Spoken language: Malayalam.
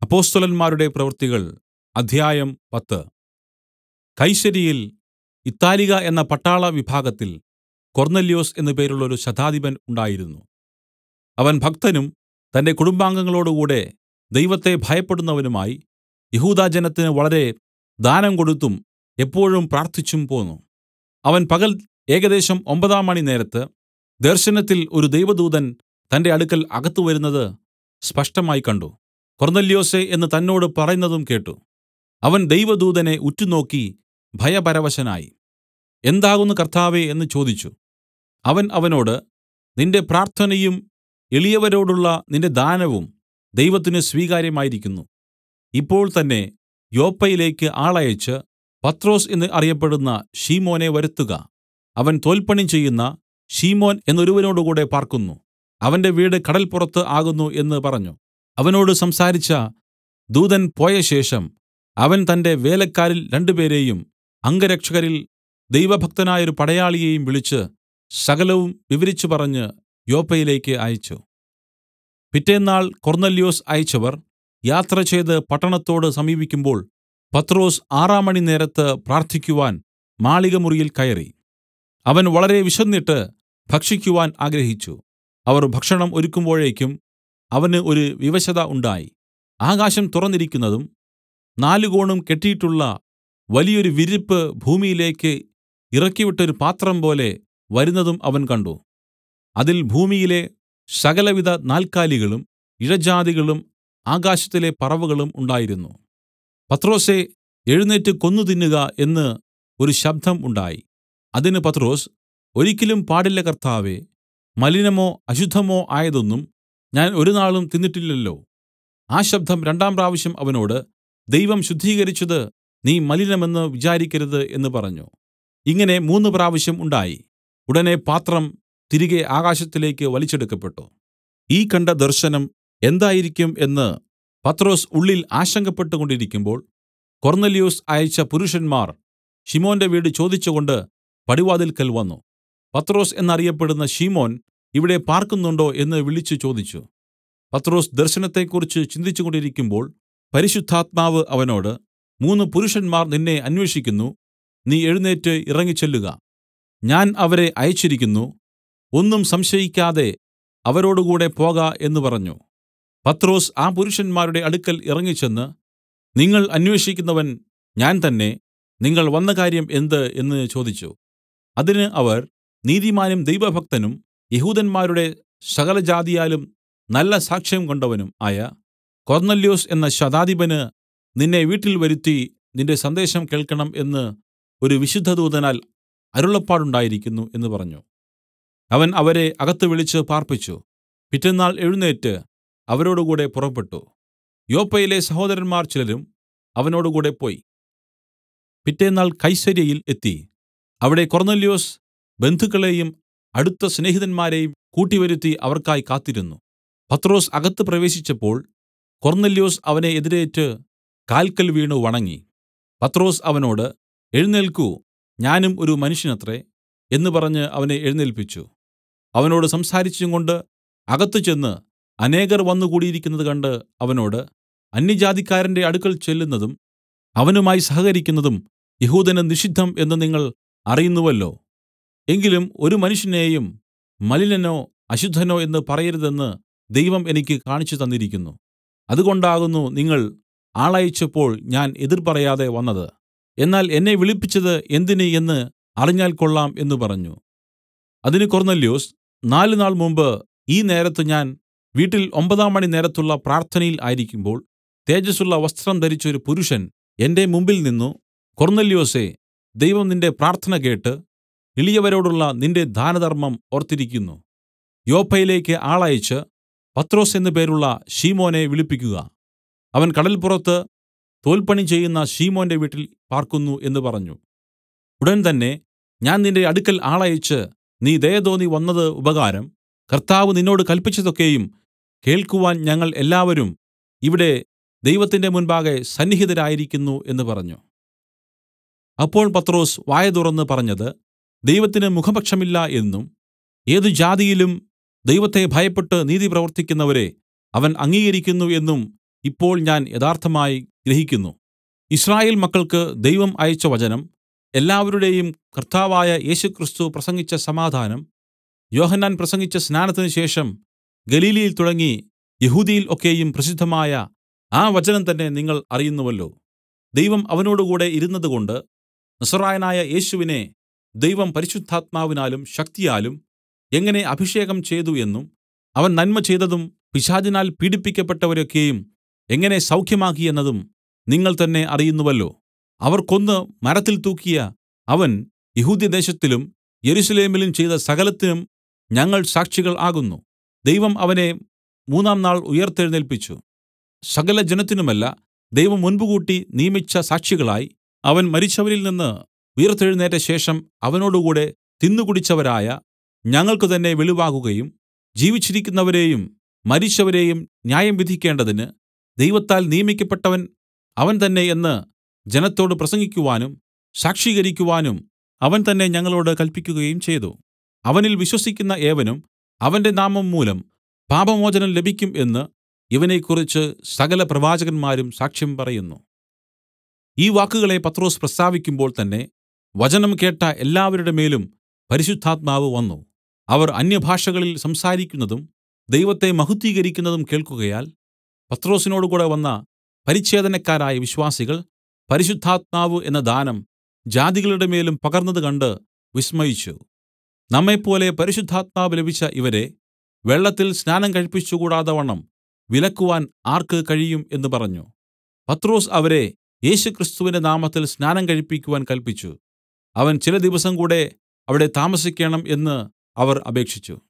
അപ്പൊസ്തലന്മാരുടെ പ്രവൃത്തികൾ അധ്യായം പത്ത് കൈസര്യയിൽ ഇത്താലിക എന്ന പട്ടാള വിഭാഗത്തിൽ കൊർന്നൊല്യോസ് എന്നു പേരുള്ളോരു ശതാധിപൻ ഉണ്ടായിരുന്നു അവൻ ഭക്തനും തന്റെ കുടുംബാംഗങ്ങളോടുകൂടെ ദൈവത്തെ ഭയപ്പെടുന്നവനുമായി യെഹൂദാജനത്തിന് വളരെ ദാനം കൊടുത്തും എപ്പോഴും പ്രാർത്ഥിച്ചും പോന്നു അവൻ പകൽ ഏകദേശം ഒമ്പതാം മണി നേരത്ത് ദർശനത്തിൽ ഒരു ദൈവദൂതൻ തന്റെ അടുക്കൽ അകത്ത് വരുന്നത് സ്പഷ്ടമായി കണ്ട് കൊർന്നൊല്യോസേ എന്ന് തന്നോട് പറയുന്നതും കേട്ട് അവൻ ദൈവദൂതനെ ഉറ്റുനോക്കി ഭയപരവശനായി എന്താകുന്നു കർത്താവേ എന്ന് ചോദിച്ചു അവൻ അവനോട് നിന്റെ പ്രാർത്ഥനയും എളിയവരോടുള്ള നിന്റെ ദാനവും ദൈവത്തിന് സ്വീകാര്യമായിരിക്കുന്നു ഇപ്പോൾ തന്നെ യോപ്പയിലേക്ക് ആളയച്ച് പത്രൊസ് എന്ന് അറിയപ്പെടുന്ന ശിമോനെ വരുത്തുക അവൻ തോൽപ്പണി ചെയ്യുന്ന ശിമോൻ എന്നൊരുവനോടുകൂടെ പാർക്കുന്നു അവന്റെ വീട് കടല്പുറത്ത് ആകുന്നു എന്ന് പറഞ്ഞു അവനോട് സംസാരിച്ച ദൂതൻ പോയശേഷം അവൻ തന്റെ വേലക്കാരിൽ രണ്ടുപേരെയും അംഗരക്ഷകരിൽ ദൈവഭക്തനായൊരു പടയാളിയെയും വിളിച്ച് സകലവും വിവരിച്ചു പറഞ്ഞ് യോപ്പയിലേക്ക് അയച്ചു പിറ്റെന്നാൾ കൊർന്നൊല്യോസ് അയച്ചവർ യാത്രചെയ്ത് പട്ടണത്തോട് സമീപിക്കുമ്പോൾ പത്രൊസ് ആറാം മണി നേരത്ത് പ്രാർത്ഥിക്കുവാൻ മാളികമുറിയിൽ കയറി അവൻ വളരെ വിശന്നിട്ട് ഭക്ഷിക്കുവാൻ ആഗ്രഹിച്ചു അവർ ഭക്ഷണം ഒരുക്കുമ്പോഴേക്കും അവന് ഒരു വിവശത ഉണ്ടായി ആകാശം തുറന്നിരിക്കുന്നതും നാലുകോണും കെട്ടിയിട്ടുള്ള വലിയൊരു വിരിപ്പ് ഭൂമിയിലേക്ക് ഇറക്കിവിട്ടൊരു പാത്രം പോലെ വരുന്നതും അവൻ കണ്ട് അതിൽ ഭൂമിയിലെ സകലവിധ നാൽക്കാലികളും ഇഴജാതികളും ആകാശത്തിലെ പറവകളും ഉണ്ടായിരുന്നു പത്രൊസേ എഴുന്നേറ്റ് കൊന്നു തിന്നുക എന്ന് ഒരു ശബ്ദം ഉണ്ടായി അതിന് പത്രൊസ് ഒരിക്കലും പാടില്ല കർത്താവേ മലിനമോ അശുദ്ധമോ ആയതൊന്നും ഞാൻ ഒരുനാളും തിന്നിട്ടില്ലല്ലോ ആ ശബ്ദം രണ്ടാം പ്രാവശ്യം അവനോട് ദൈവം ശുദ്ധീകരിച്ചത് നീ മലിനമെന്ന് വിചാരിക്കരുത് എന്ന് പറഞ്ഞു ഇങ്ങനെ മൂന്ന് പ്രാവശ്യം ഉണ്ടായി ഉടനെ പാത്രം തിരികെ ആകാശത്തിലേക്ക് വലിച്ചെടുക്കപ്പെട്ടു ഈ കണ്ട ദർശനം എന്തായിരിക്കും എന്ന് പത്രൊസ് ഉള്ളിൽ ആശങ്കപ്പെട്ടുകൊണ്ടിരിക്കുമ്പോൾ കൊർന്നൊല്യോസ് അയച്ച പുരുഷന്മാർ ശിമോന്റെ വീട് ചോദിച്ചുകൊണ്ട് പടിവാതിൽക്കൽ വന്നു പത്രൊസ് എന്നറിയപ്പെടുന്ന ശിമോൻ ഇവിടെ പാർക്കുന്നുണ്ടോ എന്ന് വിളിച്ചു ചോദിച്ചു പത്രൊസ് ദർശനത്തെക്കുറിച്ച് ചിന്തിച്ചുകൊണ്ടിരിക്കുമ്പോൾ പരിശുദ്ധാത്മാവ് അവനോട് മൂന്ന് പുരുഷന്മാർ നിന്നെ അന്വേഷിക്കുന്നു നീ എഴുന്നേറ്റ് ഇറങ്ങിച്ചെല്ലുക ഞാൻ അവരെ അയച്ചിരിക്കുന്നു ഒന്നും സംശയിക്കാതെ അവരോടുകൂടെ പോക എന്ന് പറഞ്ഞു പത്രൊസ് ആ പുരുഷന്മാരുടെ അടുക്കൽ ഇറങ്ങിച്ചെന്ന് നിങ്ങൾ അന്വേഷിക്കുന്നവൻ ഞാൻ തന്നെ നിങ്ങൾ വന്ന കാര്യം എന്ത് എന്ന് ചോദിച്ചു അതിന് അവർ നീതിമാനും ദൈവഭക്തനും യഹൂദന്മാരുടെ സകലജാതിയാലും നല്ല സാക്ഷ്യം കൊണ്ടവനും ആയ കൊർന്നൊല്യോസ് എന്ന ശതാധിപന് നിന്നെ വീട്ടിൽ വരുത്തി നിന്റെ സന്ദേശം കേൾക്കണം എന്ന് ഒരു വിശുദ്ധദൂതനാൽ അരുളപ്പാടുണ്ടായിരിക്കുന്നു എന്ന് പറഞ്ഞു അവൻ അവരെ അകത്ത് വിളിച്ച് പാർപ്പിച്ചു പിറ്റെന്നാൾ എഴുന്നേറ്റ് അവരോടുകൂടെ പുറപ്പെട്ടു യോപ്പയിലെ സഹോദരന്മാർ ചിലരും അവനോടുകൂടെ പോയി പിറ്റെന്നാൾ കൈസര്യയിൽ എത്തി അവിടെ കൊർന്നൊല്യോസ് ബന്ധുക്കളെയും അടുത്ത സ്നേഹിതന്മാരെയും കൂട്ടിവരുത്തി അവർക്കായി കാത്തിരുന്നു പത്രൊസ് അകത്ത് പ്രവേശിച്ചപ്പോൾ കൊർന്നൊല്യോസ് അവനെ എതിരേറ്റ് കാൽക്കൽ വീണു വണങ്ങി പത്രൊസ് അവനോട് എഴുന്നേൽക്കൂ ഞാനും ഒരു മനുഷ്യനത്രേ എന്ന് പറഞ്ഞ് അവനെ എഴുന്നേൽപ്പിച്ചു അവനോട് സംസാരിച്ചുംകൊണ്ട് അകത്ത് ചെന്ന് അനേകർ വന്നു കൂടിയിരിക്കുന്നത് കണ്ട് അവനോട് അന്യജാതിക്കാരന്റെ അടുക്കൽ ചെല്ലുന്നതും അവനുമായി സഹകരിക്കുന്നതും യഹൂദന് നിഷിദ്ധം എന്ന് നിങ്ങൾ അറിയുന്നുവല്ലോ എങ്കിലും ഒരു മനുഷ്യനെയും മലിനനോ അശുദ്ധനോ എന്ന് പറയരുതെന്ന് ദൈവം എനിക്ക് കാണിച്ചു തന്നിരിക്കുന്നു അതുകൊണ്ടാകുന്നു നിങ്ങൾ ആളയച്ചപ്പോൾ ഞാൻ എതിർ പറയാതെ വന്നത് എന്നാൽ എന്നെ വിളിപ്പിച്ചത് എന്തിന് എന്ന് അറിഞ്ഞാൽ കൊള്ളാം എന്ന് പറഞ്ഞു അതിന് കൊർന്നൊല്യോസ് നാല് നാൾ മുമ്പ് ഈ നേരത്ത് ഞാൻ വീട്ടിൽ ഒമ്പതാം മണി നേരത്തുള്ള പ്രാർത്ഥനയിൽ ആയിരിക്കുമ്പോൾ തേജസ്സുള്ള വസ്ത്രം ധരിച്ച ഒരു പുരുഷൻ എന്റെ മുമ്പിൽ നിന്നു കൊർന്നൊല്യോസേ ദൈവം നിന്റെ പ്രാർത്ഥന കേട്ട് എളിയവരോടുള്ള നിന്റെ ദാനധർമ്മം ഓർത്തിരിക്കുന്നു യോപ്പയിലേക്ക് ആളയച്ച് പത്രൊസ് എന്നു പേരുള്ള ശിമോനെ വിളിപ്പിക്കുക അവൻ കടൽപ്പുറത്ത് തോൽപ്പണി ചെയ്യുന്ന ശിമോന്റെ വീട്ടിൽ പാർക്കുന്നു എന്ന് പറഞ്ഞു ഉടൻ തന്നെ ഞാൻ നിന്റെ അടുക്കൽ ആളയച്ച് നീ ദയ തോന്നി വന്നത് ഉപകാരം കർത്താവ് നിന്നോട് കല്പിച്ചതൊക്കെയും കേൾക്കുവാൻ ഞങ്ങൾ എല്ലാവരും ഇവിടെ ദൈവത്തിന്റെ മുൻപാകെ സന്നിഹിതരായിരിക്കുന്നു എന്ന് പറഞ്ഞു അപ്പോൾ പത്രൊസ് വായ തുറന്ന് പറഞ്ഞത് ദൈവത്തിന് മുഖപക്ഷമില്ല എന്നും ഏത് ജാതിയിലും ദൈവത്തെ ഭയപ്പെട്ട് നീതി പ്രവർത്തിക്കുന്നവരെ അവൻ അംഗീകരിക്കുന്നു എന്നും ഇപ്പോൾ ഞാൻ യഥാർത്ഥമായി ഗ്രഹിക്കുന്നു യിസ്രായേൽ മക്കൾക്ക് ദൈവം അയച്ച വചനം എല്ലാവരുടെയും കർത്താവായ യേശുക്രിസ്തു പ്രസംഗിച്ച സമാധാനം യോഹന്നാൻ പ്രസംഗിച്ച സ്നാനത്തിന് ശേഷം ഗലീലയിൽ തുടങ്ങി യെഹൂദ്യയിൽ ഒക്കെയും പ്രസിദ്ധമായ ആ വചനം തന്നെ നിങ്ങൾ അറിയുന്നുവല്ലോ ദൈവം അവനോടുകൂടെ ഇരുന്നതുകൊണ്ട് നസറായനായ യേശുവിനെ ദൈവം പരിശുദ്ധാത്മാവിനാലും ശക്തിയാലും എങ്ങനെ അഭിഷേകം ചെയ്തു എന്നും അവൻ നന്മ ചെയ്തതും പിശാചിനാൽ പീഡിപ്പിക്കപ്പെട്ടവരെയൊക്കെയും എങ്ങനെ സൗഖ്യമാക്കി എന്നതും നിങ്ങൾ തന്നെ അറിയുന്നുവല്ലോ അവർ കൊന്ന് മരത്തിൽ തൂക്കിയ അവൻ യെഹൂദ്യദേശത്തിലും യെരൂശലേമിലും ചെയ്ത സകലത്തിനും ഞങ്ങൾ സാക്ഷികൾ ആകുന്നു ദൈവം അവനെ മൂന്നാം നാൾ ഉയിർത്തെഴുന്നേല്പിച്ചു സകല ജനത്തിനുമല്ല ദൈവം മുൻകൂട്ടി നിയമിച്ച സാക്ഷികളായി അവൻ മരിച്ചവരിൽ നിന്ന് ഉയിർത്തെഴുന്നേറ്റ ശേഷം അവനോടുകൂടെ തിന്നുകുടിച്ചവരായ ഞങ്ങൾക്ക് തന്നെ വെളിവാകുകയും ജീവിച്ചിരിക്കുന്നവരെയും മരിച്ചവരെയും ന്യായം വിധിക്കേണ്ടതിന് ദൈവത്താൽ നിയമിക്കപ്പെട്ടവൻ അവൻ തന്നെ എന്ന് ജനത്തോട് പ്രസംഗിക്കുവാനും സാക്ഷീകരിക്കുവാനും അവൻ തന്നെ ഞങ്ങളോട് കല്പിക്കുകയും ചെയ്തു അവനിൽ വിശ്വസിക്കുന്ന ഏവനും അവന്റെ നാമം മൂലം പാപമോചനം ലഭിക്കും എന്ന് ഇവനെക്കുറിച്ച് സകല പ്രവാചകന്മാരും സാക്ഷ്യം പറയുന്നു ഈ വാക്കുകളെ പത്രൊസ് പ്രസ്താവിക്കുമ്പോൾ തന്നെ വചനം കേട്ട എല്ലാവരുടെ മേലും പരിശുദ്ധാത്മാവ് വന്നു അവർ അന്യഭാഷകളിൽ സംസാരിക്കുന്നതും ദൈവത്തെ മഹത്വീകരിക്കുന്നതും കേൾക്കുകയാൽ പത്രൊസിനോടുകൂടെ വന്ന പരിച്ഛേദനക്കാരായ വിശ്വാസികൾ പരിശുദ്ധാത്മാവ് എന്ന ദാനം ജാതികളുടെ മേലും പകർന്നത് കണ്ട് വിസ്മയിച്ചു നമ്മെപ്പോലെ പരിശുദ്ധാത്മാവ് ലഭിച്ച ഇവരെ വെള്ളത്തിൽ സ്നാനം കഴിപ്പിച്ചുകൂടാതവണ്ണം വിലക്കുവാൻ ആർക്ക് കഴിയും എന്ന് പറഞ്ഞു പത്രൊസ് അവരെ യേശുക്രിസ്തുവിന്റെ നാമത്തിൽ സ്നാനം കഴിപ്പിക്കുവാൻ കല്പിച്ചു അവൻ ചില ദിവസം കൂടെ അവിടെ താമസിക്കേണം എന്ന് അവർ അപേക്ഷിച്ചു